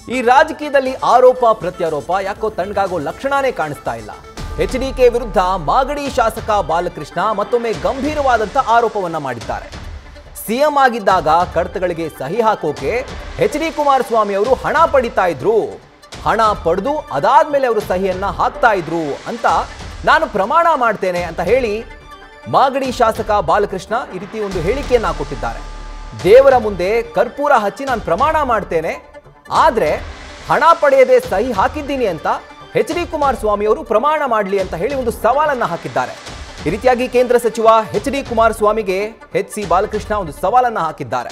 ಈ ರಾಜಕೀಯದಲ್ಲಿ ಆರೋಪ ಪ್ರತ್ಯಾರೋಪ ಯಾಕೋ ತಣ್ಣಗಾಗೋ ಲಕ್ಷಣನೇ ಕಾಣಿಸ್ತಾ ಇಲ್ಲ ಎಚ್ ಡಿ ಕೆ ವಿರುದ್ಧ ಮಾಗಡಿ ಶಾಸಕ ಬಾಲಕೃಷ್ಣ ಮತ್ತೊಮ್ಮೆ ಗಂಭೀರವಾದಂಥ ಆರೋಪವನ್ನ ಮಾಡಿದ್ದಾರೆ ಸಿಎಂ ಆಗಿದ್ದಾಗ ಕಡತಗಳಿಗೆ ಸಹಿ ಹಾಕೋಕೆ ಎಚ್ ಡಿ ಕುಮಾರಸ್ವಾಮಿ ಅವರು ಹಣ ಪಡಿತಾ ಇದ್ರು ಹಣ ಪಡೆದು ಅದಾದ್ಮೇಲೆ ಅವರು ಸಹಿಯನ್ನ ಹಾಕ್ತಾ ಇದ್ರು ಅಂತ ನಾನು ಪ್ರಮಾಣ ಮಾಡ್ತೇನೆ ಅಂತ ಹೇಳಿ ಮಾಗಡಿ ಶಾಸಕ ಬಾಲಕೃಷ್ಣ ಈ ರೀತಿ ಒಂದು ಹೇಳಿಕೆಯನ್ನ ಕೊಟ್ಟಿದ್ದಾರೆ ದೇವರ ಮುಂದೆ ಕರ್ಪೂರ ಹಚ್ಚಿ ನಾನು ಪ್ರಮಾಣ ಮಾಡ್ತೇನೆ ಆದ್ರೆ ಹಣ ಪಡೆಯದೆ ಸಹಿ ಹಾಕಿದ್ದೀನಿ ಅಂತ ಎಚ್ ಡಿ ಕುಮಾರಸ್ವಾಮಿ ಅವರು ಪ್ರಮಾಣ ಮಾಡಲಿ ಅಂತ ಹೇಳಿ ಒಂದು ಸವಾಲನ್ನ ಹಾಕಿದ್ದಾರೆ ಈ ರೀತಿಯಾಗಿ ಕೇಂದ್ರ ಸಚಿವ ಎಚ್ ಡಿ ಕುಮಾರಸ್ವಾಮಿಗೆ ಎಚ್ ಸಿ ಬಾಲಕೃಷ್ಣ ಒಂದು ಸವಾಲನ್ನ ಹಾಕಿದ್ದಾರೆ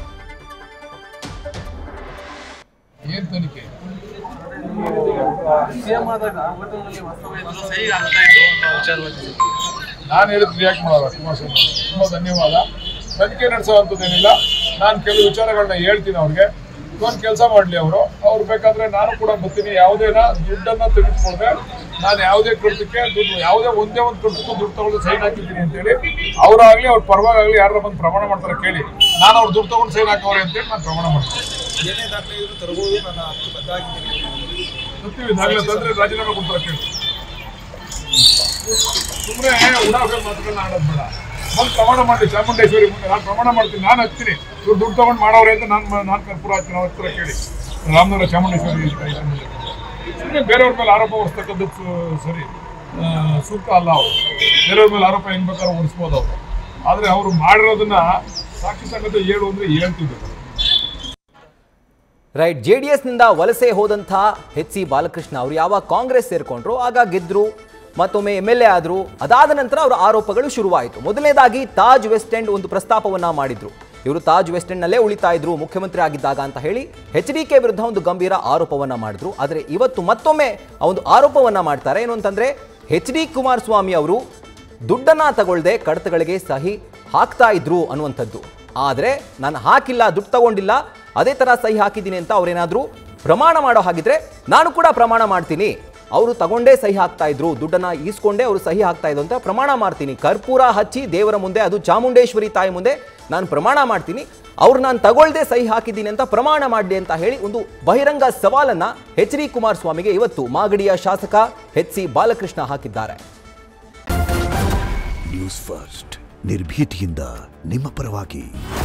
ಏನ್ ತನಿಖೆ ಸಿಎಂ ಆದಾಗ ಹೋಟೆಲ್ನಲ್ಲಿ ವಾಸ್ತವ್ಯ ಸಹಿ ಆಗ್ತಾ ಇತ್ತು ಅನ್ನೋ ವಿಚಾರವಾಗಿ ನಾನು ಹೇಳಿದ್ ರಿಯಾಕ್ಟ್ ಮಾಡಲ್ಲ ಕುಮಾರಸ್ವಾಮಿ ತುಂಬಾ ಧನ್ಯವಾದ ತನಿಖೆ ನಡೆಸೋವಂಥದ್ದೇನಿಲ್ಲ ನಾನು ಕೆಲವು ವಿಚಾರಗಳನ್ನ ಹೇಳ್ತೀನಿ ಅವ್ರಿಗೆ ಒಂದು ಕೆಲಸ ಮಾಡಲಿ ಅವರು ಅವ್ರು ಬೇಕಾದ್ರೆ ನಾನು ಕೂಡ ಬರ್ತೀನಿ ಯಾವುದೇನ ದುಡ್ಡನ್ನ ತೆಗೆದುಕೊಂಡ್ರೆ ನಾನು ಯಾವುದೇ ಕೃತ್ಯಕ್ಕೆ ದುಡ್ಡು ಯಾವುದೇ ಒಂದೇ ಒಂದು ಕೃತ್ಯಕ್ಕೂ ದುಡ್ಡು ತಗೊಂಡು ಸೈನ್ ಹಾಕಿದ್ದೀನಿ ಅಂತೇಳಿ ಅವರಾಗಲಿ ಅವ್ರ ಪರವಾಗಲಿ ಯಾರು ಬಂದು ಪ್ರಮಾಣ ಮಾಡ್ತಾರೆ ಕೇಳಿ ನಾನು ಅವ್ರು ದುಡ್ಡು ತಗೊಂಡು ಸೈನ್ ಹಾಕವ್ರೆ ಅಂತೇಳಿ ನಾನು ಪ್ರಮಾಣ ಮಾಡ್ತೀನಿ ಏನೇ ದಾಖಲೆ ಇದ್ರು ತರಬಹುದು ನನ್ನ ಹಕ್ಕು ಬದ್ದಾಗಿದ್ದೀನಿ ಸತ್ಯವಿ ದಾಖಲೆ ತಂದ್ರೆ ರಾಜೀನಾಮೆ ಕೊಡ್ತಾರೆ ಕೇಳಿ ಸುಮ್ಮನೆ ಉಡಾಫೆ ಮಾತುಗಳನ್ನ ಆಡೋದು ಬೇಡ ಬಂದು ಪ್ರಮಾಣ ಮಾಡಿ ಚಾಮುಂಡೇಶ್ವರಿ ಮುಂದೆ ನಾನು ಪ್ರಮಾಣ ಮಾಡ್ತೀನಿ ನಾನು ಹಚ್ತೀನಿ ಇವ್ರು ದುಡ್ಡು ತಗೊಂಡು ಮಾಡೋರೆ ಅಂತ ನಾನು ನಾನು ಕರ್ಪೂರ ಹಾಕ್ತೀನಿ ಅವ್ರ ಹತ್ರ ಕೇಳಿ ರಾಮನಗರ ಚಾಮುಂಡೇಶ್ವರಿ ಸುಮ್ಮನೆ ಬೇರೆಯವ್ರ ಮೇಲೆ ಆರೋಪ ಹೊರಿಸ್ತಕ್ಕಂಥದ್ದು ಸು- ಸರಿ ಆ, ಸೂಕ್ತ ಅಲ್ಲ ಅವರು ಬೇರೆಯವ್ರ ಮೇಲೆ ಆರೋಪ ಹೆಂಗ್ ಬೇಕಾದ್ರೂ ಹೊರಿಸ್ಬೋದು ಅವರು ಆದರೆ ಅವರು ಮಾಡಿರೋದನ್ನ ಸಾಕ್ಷಿ ಸಂಗತಿ ಹೇಳು ಅಂದ್ರೆ ಹೇಳ್ತಿದ್ರು ರೈಟ್ ಜೆ ಡಿ ಎಸ್ನಿಂದ ವಲಸೆ ಹೋದಂಥ ಎಚ್ ಸಿ ಬಾಲಕೃಷ್ಣ ಅವರು ಯಾವಾಗ ಕಾಂಗ್ರೆಸ್ ಸೇರ್ಕೊಂಡ್ರು ಆಗ ಗೆದ್ರು ಮತ್ತೊಮ್ಮೆ ಎಮ್ ಎಲ್ ಎ ಆದರು ಅದಾದ ನಂತರ ಅವರ ಆರೋಪಗಳು ಶುರುವಾಯಿತು ಮೊದಲನೇದಾಗಿ ತಾಜ್ ವೆಸ್ಟ್ ಎಂಡ್ ಒಂದು ಪ್ರಸ್ತಾಪವನ್ನ ಮಾಡಿದ್ರು ಇವರು ತಾಜ್ ವೆಸ್ಟ್ ಎಂಡ್ನಲ್ಲೇ ಉಳಿತಾ ಇದ್ರು ಮುಖ್ಯಮಂತ್ರಿ ಆಗಿದ್ದಾಗ ಅಂತ ಹೇಳಿ ಎಚ್ ಡಿ ಕೆ ವಿರುದ್ಧ ಒಂದು ಗಂಭೀರ ಆರೋಪವನ್ನ ಮಾಡಿದ್ರು ಆದರೆ ಇವತ್ತು ಮತ್ತೊಮ್ಮೆ ಆ ಒಂದು ಆರೋಪವನ್ನ ಮಾಡ್ತಾರೆ ಏನು ಅಂತಂದ್ರೆ ಎಚ್ ಡಿ ಕುಮಾರಸ್ವಾಮಿ ಅವರು ದುಡ್ಡನ್ನ ತಗೊಳ್ಳದೆ ಕಡತಗಳಿಗೆ ಸಹಿ ಹಾಕ್ತಾ ಇದ್ರು ಅನ್ನುವಂಥದ್ದು ಆದರೆ ನಾನು ಹಾಕಿಲ್ಲ ದುಡ್ಡು ತಗೊಂಡಿಲ್ಲ ಅದೇ ಥರ ಸಹಿ ಹಾಕಿದ್ದೀನಿ ಅಂತ ಅವರೇನಾದರೂ ಪ್ರಮಾಣ ಮಾಡೋ ಹಾಗಿದ್ರೆ ನಾನು ಕೂಡ ಪ್ರಮಾಣ ಮಾಡ್ತೀನಿ ಅವರು ತಗೊಂಡೇ ಸಹಿ ಹಾಕ್ತಾ ಇದ್ರು ದುಡ್ಡನ್ನ ಈಸ್ಕೊಂಡೇ ಅವರು ಸಹಿ ಹಾಕ್ತಾ ಇದ್ರು ಅಂತ ಪ್ರಮಾಣ ಮಾಡ್ತೀನಿ ಕರ್ಪೂರ ಹಚ್ಚಿ ದೇವರ ಮುಂದೆ ಅದು ಚಾಮುಂಡೇಶ್ವರಿ ತಾಯಿ ಮುಂದೆ ನಾನು ಪ್ರಮಾಣ ಮಾಡ್ತೀನಿ ಅವ್ರು ನಾನು ತಗೊಳ್ದೆ ಸಹಿ ಹಾಕಿದ್ದೀನಿ ಅಂತ ಪ್ರಮಾಣ ಮಾಡಲಿ ಅಂತ ಹೇಳಿ ಒಂದು ಬಹಿರಂಗ ಸವಾಲನ್ನ ಎಚ್ ಡಿ ಕುಮಾರಸ್ವಾಮಿಗೆ ಇವತ್ತು ಮಾಗಡಿಯ ಶಾಸಕ ಎಚ್ ಸಿ ಬಾಲಕೃಷ್ಣ ಹಾಕಿದ್ದಾರೆ ನ್ಯೂಸ್ ಫಸ್ಟ್ ನಿರ್ಭೀತಿಯಿಂದ ನಿಮ್ಮ ಪರವಾಗಿ